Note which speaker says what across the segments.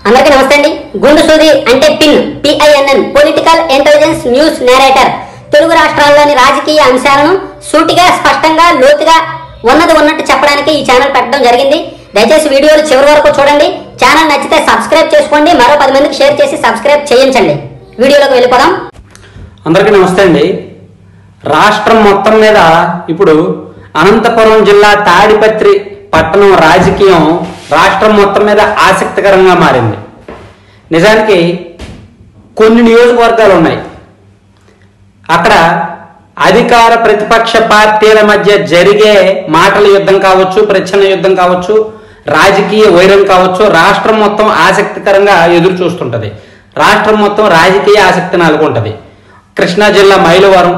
Speaker 1: అందరికీ నమస్తే అండి గుండు సూది అంటే pin PINN political intelligence news narrator Telugu రాష్ట్రాల్లోని రాజకీయ అంశాలను సూటిగా స్పష్టంగా లోతుగా ఉన్నది ఉన్నట్టు చెప్పడానికి ఈ ఛానల్ పెట్టడం జరిగింది దయచేసి వీడియోలు చివరి వరకు చూడండి ఛానల్ నచ్చితే సబ్స్క్రైబ్ చేసుకోండి మరో పది మందికి షేర్ చేసి సబ్స్క్రైబ్ చేయించండి వీడియోలోకి వెళ్ళిపోదాం
Speaker 2: అందరికీ నమస్తే అండి రాష్ట్రం మొత్తం మీద ఇప్పుడు అనంతపురం జిల్లా తాడిపత్రి పట్టణం రాజకీయం రాష్ట్రం మొత్తం మీద ఆసక్తికరంగా మారింది నిజానికి కొన్ని నియోజకవర్గాలు ఉన్నాయి అక్కడ అధికార ప్రతిపక్ష పార్టీల మధ్య జరిగే మాటల యుద్ధం కావచ్చు ప్రచ్ఛన్న యుద్ధం కావచ్చు రాజకీయ వైరం కావచ్చు రాష్ట్రం మొత్తం ఆసక్తికరంగా ఎదురు చూస్తుంటది రాష్ట్రం మొత్తం రాజకీయ ఆసక్తి నెలకొంటది కృష్ణా జిల్లా మైలవరం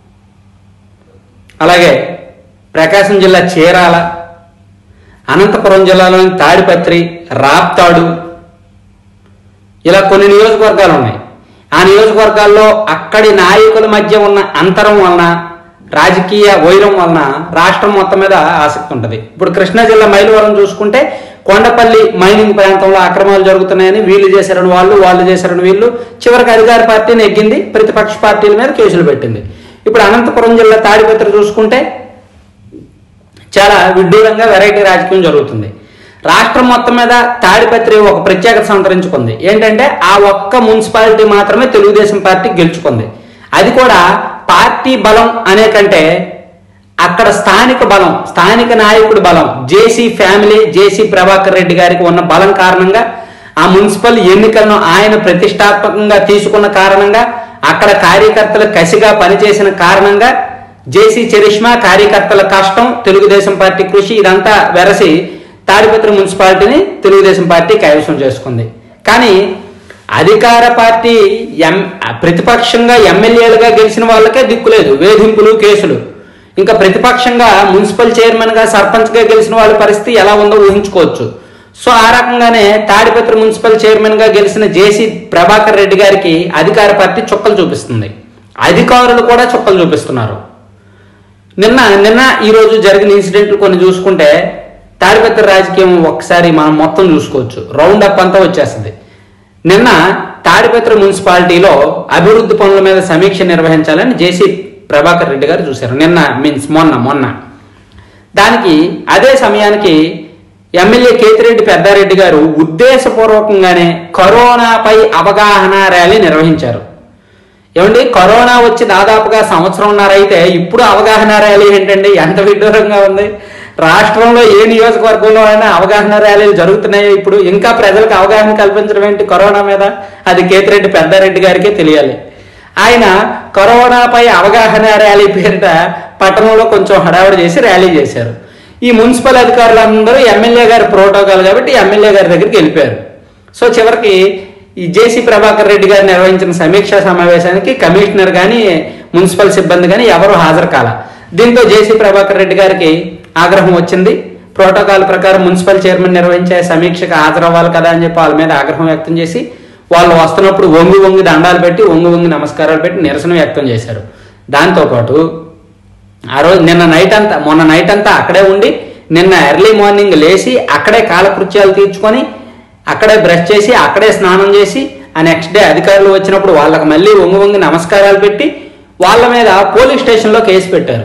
Speaker 2: అలాగే ప్రకాశం జిల్లా చీరాల అనంతపురం జిల్లాలోని తాడిపత్రి రాప్తాడు ఇలా కొన్ని నియోజకవర్గాలు ఉన్నాయి ఆ నియోజకవర్గాల్లో అక్కడి నాయకుల మధ్య ఉన్న అంతరం వలన రాజకీయ వైరం వలన రాష్ట్రం మొత్తం మీద ఆసక్తి ఉంటుంది ఇప్పుడు కృష్ణా జిల్లా మైలవరం చూసుకుంటే కొండపల్లి మైనింగ్ ప్రాంతంలో అక్రమాలు జరుగుతున్నాయని వీళ్ళు చేశారని వాళ్ళు వాళ్ళు చేశారని వీళ్ళు చివరికి అధికార పార్టీని ఎగ్గింది ప్రతిపక్ష పార్టీల మీద కేసులు పెట్టింది ఇప్పుడు అనంతపురం జిల్లా తాడిపత్రి చూసుకుంటే చాలా విడ్డూరంగా వెరైటీ రాజకీయం జరుగుతుంది రాష్ట్రం మొత్తం మీద తాడిపత్రి ఒక ప్రత్యేకత సంతరించుకుంది ఏంటంటే ఆ ఒక్క మున్సిపాలిటీ మాత్రమే తెలుగుదేశం పార్టీ గెలుచుకుంది అది కూడా పార్టీ బలం అనే కంటే అక్కడ స్థానిక బలం స్థానిక నాయకుడి బలం JC family JC Prabhakar Reddy గారికి ఉన్న బలం కారణంగా ఆ మున్సిపల్ ఎన్నికలను ఆయన ప్రతిష్టాత్మకంగా తీసుకున్న కారణంగా అక్కడ కార్యకర్తలు కసిగా పనిచేసిన కారణంగా జేసీ చరిష్మా కార్యకర్తల కష్టం తెలుగుదేశం పార్టీ కృషి ఇదంతా వెరసి తాడిపత్రి మున్సిపాలిటీని తెలుగుదేశం పార్టీ కైవసం చేసుకుంది కానీ అధికార పార్టీ ఎం ప్రతిపక్షంగా ఎమ్మెల్యేలుగా గెలిచిన వాళ్ళకే దిక్కులేదు వేధింపులు కేసులు ఇంకా ప్రతిపక్షంగా మున్సిపల్ చైర్మన్ గా సర్పంచ్ గా గెలిచిన వాళ్ళ పరిస్థితి ఎలా ఉందో ఊహించుకోవచ్చు సో ఆ రకంగానే తాడిపత్రి మున్సిపల్ చైర్మన్ గా గెలిచిన జేసీ ప్రభాకర్ రెడ్డి గారికి అధికార పార్టీ చుక్కలు చూపిస్తుంది అధికారులు కూడా చుక్కలు చూపిస్తున్నారు నిన్న నిన్న ఈ రోజు జరిగిన ఇన్సిడెంట్లు కొన్ని చూసుకుంటే తాడిపత్రి రాజకీయం ఒకసారి మనం మొత్తం చూసుకోవచ్చు రౌండ్ అప్ అంతా వచ్చేస్తుంది నిన్న తాడిపత్రి మున్సిపాలిటీలో అభివృద్ధి పనుల మీద సమీక్ష నిర్వహించాలని జేసీ ప్రభాకర్ రెడ్డి గారు చూశారు నిన్న మీన్స్ మొన్న మొన్న దానికి అదే సమయానికి ఎమ్మెల్యే కేతిరెడ్డి పెద్దారెడ్డి గారు ఉద్దేశపూర్వకంగానే కరోనాపై అవగాహన ర్యాలీ నిర్వహించారు ఏమండి కరోనా వచ్చి దాదాపుగా సంవత్సరంన్నర అయితే ఇప్పుడు అవగాహన ర్యాలీ ఏంటండి ఎంత విడ్డూరంగా ఉంది రాష్ట్రంలో ఏ నియోజకవర్గంలో అయినా అవగాహన ర్యాలీలు జరుగుతున్నాయి ఇప్పుడు ఇంకా ప్రజలకు అవగాహన కల్పించడం ఏంటి కరోనా మీద అది కేతిరెడ్డి పెద్దారెడ్డి గారికే తెలియాలి ఆయన కరోనాపై అవగాహన ర్యాలీ పేరిట పట్టణంలో కొంచెం హడావిడి చేసి ర్యాలీ చేశారు ఈ మున్సిపల్ అధికారులందరూ ఎమ్మెల్యే గారి ప్రోటోకాల్ కాబట్టి ఎమ్మెల్యే గారి దగ్గరికి వెళ్ళిపోయారు సో చివరికి ఈ జేసీ ప్రభాకర్ రెడ్డి గారు నిర్వహించిన సమీక్షా సమావేశానికి కమిషనర్ కానీ మున్సిపల్ సిబ్బంది కానీ ఎవరు హాజరు కాల దీంతో జేసీ ప్రభాకర్ రెడ్డి గారికి ఆగ్రహం వచ్చింది ప్రోటోకాల్ ప్రకారం మున్సిపల్ చైర్మన్ నిర్వహించే సమీక్షకు హాజరవ్వాలి కదా అని చెప్పి వాళ్ళ మీద ఆగ్రహం వ్యక్తం చేసి వాళ్ళు వస్తున్నప్పుడు వంగి వంగి దండాలు పెట్టి వంగి వంగి నమస్కారాలు పెట్టి నిరసన వ్యక్తం చేశారు దాంతోపాటు ఆ రోజు నిన్న నైట్ అంతా మొన్న నైట్ అంతా అక్కడే ఉండి నిన్న ఎర్లీ మార్నింగ్ లేచి అక్కడే కాలకృత్యాలు తీర్చుకొని అక్కడే బ్రష్ చేసి అక్కడే స్నానం చేసి ఆ నెక్స్ట్ డే అధికారులు వచ్చినప్పుడు వాళ్ళకి మళ్ళీ వంగి వంగి నమస్కారాలు పెట్టి వాళ్ళ మీద పోలీస్ స్టేషన్లో కేసు పెట్టారు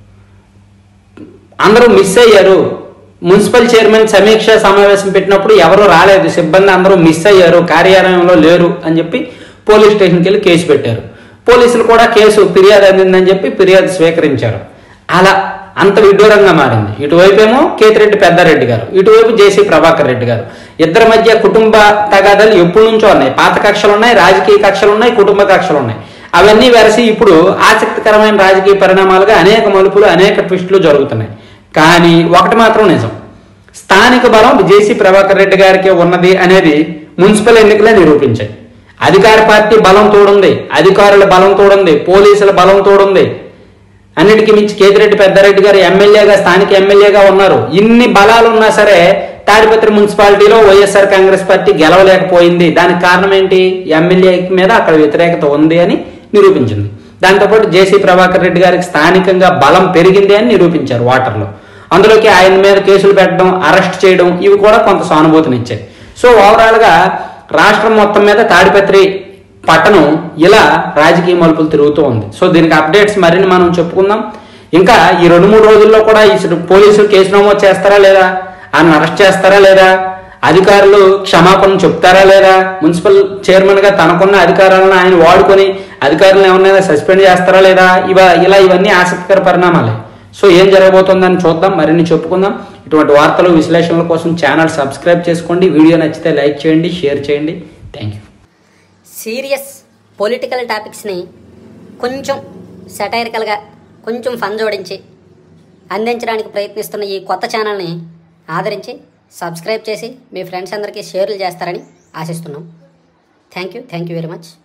Speaker 2: అందరూ మిస్ అయ్యారు మున్సిపల్ చైర్మన్ సమీక్ష సమావేశం పెట్టినప్పుడు ఎవరు రాలేదు సిబ్బంది అందరూ మిస్ అయ్యారు కార్యాలయంలో లేరు అని చెప్పి పోలీస్ స్టేషన్కి వెళ్ళి కేసు పెట్టారు పోలీసులు కూడా కేసు ఫిర్యాదు అందిందని చెప్పి ఫిర్యాదు స్వీకరించారు అలా అంత విడ్డూరంగా మారింది ఇటువైపు ఏమో కేతిరెడ్డి పెద్దారెడ్డి గారు ఇటువైపు జేసీ ప్రభాకర్ రెడ్డి గారు ఇద్దరి మధ్య కుటుంబ తగాదాలు ఎప్పటి నుంచో ఉన్నాయి పాత కక్షలు ఉన్నాయి రాజకీయ కక్షలు ఉన్నాయి కుటుంబ కక్షలు ఉన్నాయి అవన్నీ వెరసి ఇప్పుడు ఆసక్తికరమైన రాజకీయ పరిణామాలుగా అనేక మలుపులు అనేక ట్విస్టులు జరుగుతున్నాయి కానీ ఒకటి మాత్రం నిజం స్థానిక బలం జేసీ ప్రభాకర్ రెడ్డి గారికి ఉన్నది అనేది మున్సిపల్ ఎన్నికలే నిరూపించాయి అధికార పార్టీ బలం తోడుంది అధికారుల బలం తోడుంది పోలీసుల బలం తోడుంది అన్నిటికీ మించి కేతిరెడ్డి పెద్దారెడ్డి గారు ఎమ్మెల్యేగా స్థానిక ఎమ్మెల్యేగా ఉన్నారు ఇన్ని బలాలు ఉన్నా సరే తాడిపత్రి మున్సిపాలిటీలో వైఎస్ఆర్ కాంగ్రెస్ పార్టీ గెలవలేకపోయింది దానికి కారణం ఏంటి ఎమ్మెల్యే మీద అక్కడ వ్యతిరేకత ఉంది అని నిరూపించింది దాంతోపాటు జేసీ ప్రభాకర్ రెడ్డి గారికి స్థానికంగా బలం పెరిగింది అని నిరూపించారు వాటర్లో అందులోకి ఆయన మీద కేసులు పెట్టడం అరెస్ట్ చేయడం ఇవి కూడా కొంత సానుభూతినిచ్చాయి సో ఓవరాల్గా రాష్ట్రం మొత్తం మీద తాడిపత్రి పట్టణం ఇలా రాజకీయ మలుపులు తిరుగుతూ ఉంది సో దీనికి అప్డేట్స్ మరిన్ని మనం చెప్పుకుందాం ఇంకా ఈ రెండు మూడు రోజుల్లో కూడా ఈ పోలీసులు కేసు నమోదు చేస్తారా లేదా ఆయన అరెస్ట్ చేస్తారా లేదా అధికారులు క్షమాపణ చెప్తారా లేదా మున్సిపల్ చైర్మన్ గా తనకున్న అధికారాలను ఆయన వాడుకొని అధికారులను ఏమన్నా సస్పెండ్ చేస్తారా లేదా ఇవ ఇలా ఇవన్నీ ఆసక్తికర పరిణామాలే సో ఏం జరగబోతుందని చూద్దాం మరిన్ని చెప్పుకుందాం ఇటువంటి వార్తలు విశ్లేషణల కోసం ఛానల్ సబ్స్క్రైబ్ చేసుకోండి వీడియో నచ్చితే లైక్ చేయండి షేర్ చేయండి థ్యాంక్ యూ
Speaker 1: సీరియస్ పొలిటికల్ టాపిక్స్ని కొంచెం సెటైరికల్గా కొంచెం ఫన్ జోడించి అందించడానికి ప్రయత్నిస్తున్న ఈ కొత్త ఛానల్ని ఆదరించి సబ్స్క్రైబ్ చేసి మీ ఫ్రెండ్స్ అందరికీ షేర్లు చేస్తారని ఆశిస్తున్నాం thank you thank you very much